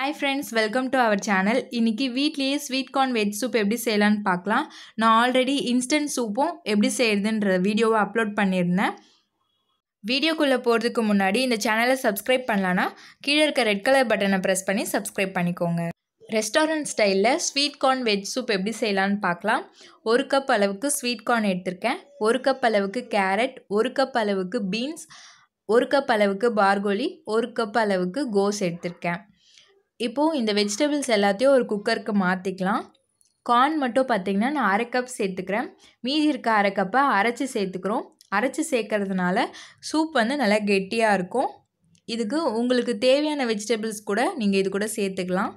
hi friends welcome to our channel இன்றைக்கி வீட்லேயே sweet corn veg soup எப்படி செய்யலான்னு பார்க்கலாம் நான் ஆல்ரெடி இன்ஸ்டன்ட் சூப்பும் எப்படி செய்கிறதுன்ற வீடியோவை அப்லோட் பண்ணியிருந்தேன் வீடியோக்குள்ளே போகிறதுக்கு முன்னாடி இந்த சேனலை சப்ஸ்கிரைப் பண்ணலான்னா கீழே இருக்க ரெட் கலர் பட்டனை ப்ரெஸ் பண்ணி சப்ஸ்கிரைப் பண்ணிக்கோங்க ரெஸ்டாரண்ட் ஸ்டைலில் ஸ்வீட் கார்ன் வெஜ் சூப் எப்படி செய்யலான்னு பார்க்கலாம் ஒரு கப் அளவுக்கு ஸ்வீட் கார்ன் எடுத்திருக்கேன் ஒரு கப் அளவுக்கு கேரட் ஒரு கப் அளவுக்கு பீன்ஸ் ஒரு கப் அளவுக்கு பார்கோலி ஒரு கப் அளவுக்கு கோஸ் எடுத்திருக்கேன் இப்போது இந்த வெஜிடபிள்ஸ் எல்லாத்தையும் ஒரு குக்கருக்கு மாற்றிக்கலாம் கார்ன் மட்டும் பார்த்திங்கன்னா நான் அரை கப் சேர்த்துக்கிறேன் மீதி இருக்க அரை கப்பை அரைச்சி சேர்த்துக்கிறோம் அரைச்சி சேர்க்கறதுனால சூப் வந்து நல்லா கெட்டியாக இருக்கும் இதுக்கு உங்களுக்கு தேவையான வெஜிடபிள்ஸ் கூட நீங்கள் இது கூட சேர்த்துக்கலாம்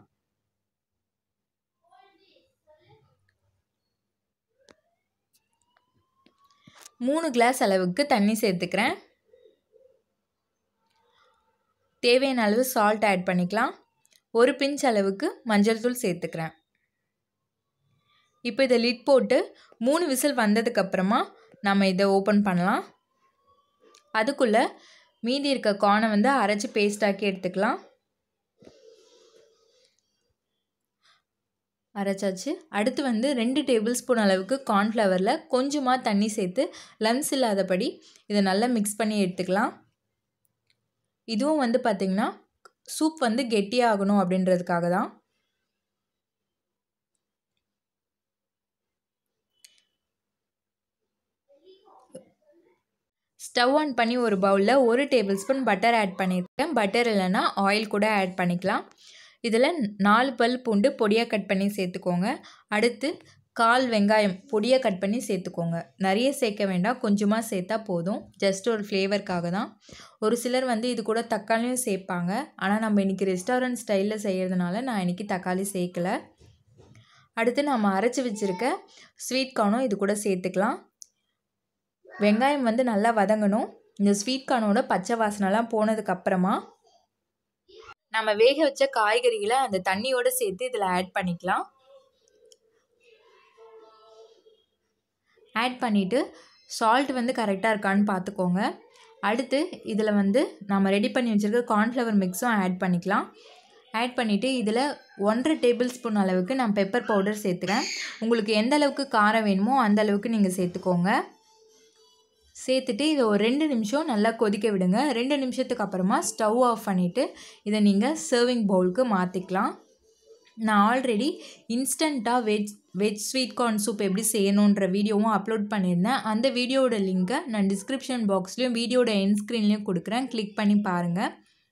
மூணு கிளாஸ் அளவுக்கு தண்ணி சேர்த்துக்கிறேன் தேவையான அளவு சால்ட் ஆட் பண்ணிக்கலாம் ஒரு பிஞ்ச் அளவுக்கு மஞ்சள் தூள் சேர்த்துக்கிறேன் இப்போ இதை லிட் போட்டு மூணு விசில் வந்ததுக்கப்புறமா நம்ம இதை ஓப்பன் பண்ணலாம் அதுக்குள்ளே மீதி இருக்க கார்னை வந்து அரைச்சி பேஸ்டாக்கி எடுத்துக்கலாம் அரைச்சாச்சு அடுத்து வந்து ரெண்டு டேபிள் ஸ்பூன் அளவுக்கு கார்ன்ஃப்ளவரில் கொஞ்சமாக தண்ணி சேர்த்து லம்ஸ் இல்லாதபடி இதை நல்லா மிக்ஸ் பண்ணி எடுத்துக்கலாம் இதுவும் வந்து பார்த்திங்கன்னா சூப் வந்து கெட்டியாகணும் அப்படின்றதுக்காக தான் ஸ்டவ் ஆன் பண்ணி ஒரு பவுலில் ஒரு டேபிள் ஸ்பூன் பட்டர் ஆட் பண்ணியிருக்கேன் பட்டர் இல்லைன்னா ஆயில் கூட ஆட் பண்ணிக்கலாம் இதில் நாலு பல் பூண்டு பொடியாக கட் பண்ணி சேர்த்துக்கோங்க அடுத்து கால் வெங்காயம் பொடியாக கட் பண்ணி சேர்த்துக்கோங்க நிறைய சேர்க்க வேண்டாம் கொஞ்சமாக சேர்த்தா போதும் ஜஸ்ட் ஒரு ஃப்ளேவருக்காக தான் ஒரு சிலர் வந்து இது கூட தக்காளியும் சேர்ப்பாங்க ஆனால் நம்ம இன்றைக்கி ரெஸ்டாரண்ட் ஸ்டைலில் செய்கிறதுனால நான் இன்றைக்கி தக்காளி சேர்க்கலை அடுத்து நம்ம அரைச்சி வச்சுருக்க ஸ்வீட் கார்னும் இது கூட சேர்த்துக்கலாம் வெங்காயம் வந்து நல்லா வதங்கணும் இந்த ஸ்வீட் கார்னோட பச்சை வாசனைலாம் போனதுக்கப்புறமா நம்ம வேக வச்ச காய்கறிகளை அந்த தண்ணியோடு சேர்த்து இதில் ஆட் பண்ணிக்கலாம் ஆட் பண்ணிவிட்டு சால்ட் வந்து கரெக்டாக இருக்கான்னு பார்த்துக்கோங்க அடுத்து இதில் வந்து நம்ம ரெடி பண்ணி வச்சுருக்க கார்ன்ஃப்ளவர் மிக்ஸும் ஆட் பண்ணிக்கலாம் ஆட் பண்ணிவிட்டு இதில் ஒன்றரை டேபிள் ஸ்பூன் அளவுக்கு நான் பெப்பர் பவுடர் சேர்த்துக்கிறேன் உங்களுக்கு எந்த அளவுக்கு காரம் வேணுமோ அந்த அளவுக்கு நீங்கள் சேர்த்துக்கோங்க சேர்த்துட்டு இதை ஒரு ரெண்டு நிமிஷம் நல்லா கொதிக்க விடுங்க ரெண்டு நிமிஷத்துக்கு அப்புறமா ஸ்டவ் ஆஃப் பண்ணிவிட்டு இதை நீங்கள் சர்விங் பவுலுக்கு மாற்றிக்கலாம் நான் ஆல்ரெடி இன்ஸ்டண்ட்டாக veg veg sweet corn soup எப்படி செய்யணுன்ற வீடியோவும் அப்லோட் பண்ணியிருந்தேன் அந்த வீடியோவோட லிங்க்கை நான் டிஸ்கிரிப்ஷன் பாக்ஸ்லேயும் வீடியோட என் ஸ்க்ரீன்லேயும் கொடுக்குறேன் கிளிக் பண்ணி பாருங்கள்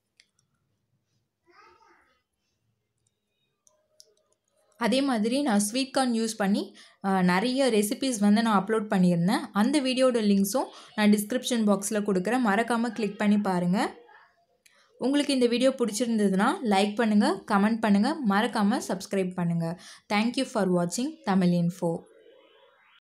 அதே மாதிரி நான் ஸ்வீட் கார்ன் யூஸ் பண்ணி நிறைய ரெசிபீஸ் வந்து நான் அப்லோட் பண்ணியிருந்தேன் அந்த வீடியோட லிங்க்ஸும் நான் டிஸ்கிரிப்ஷன் பாக்ஸில் கொடுக்குறேன் மறக்காமல் கிளிக் பண்ணி பாருங்கள் உங்களுக்கு இந்த வீடியோ பிடிச்சிருந்ததுன்னா லைக் பண்ணுங்கள் கமெண்ட் பண்ணுங்கள் மறக்காமல் சப்ஸ்கிரைப் பண்ணுங்கள் தேங்க்யூ ஃபார் வாட்சிங் தமிழ் இன்ஃபோ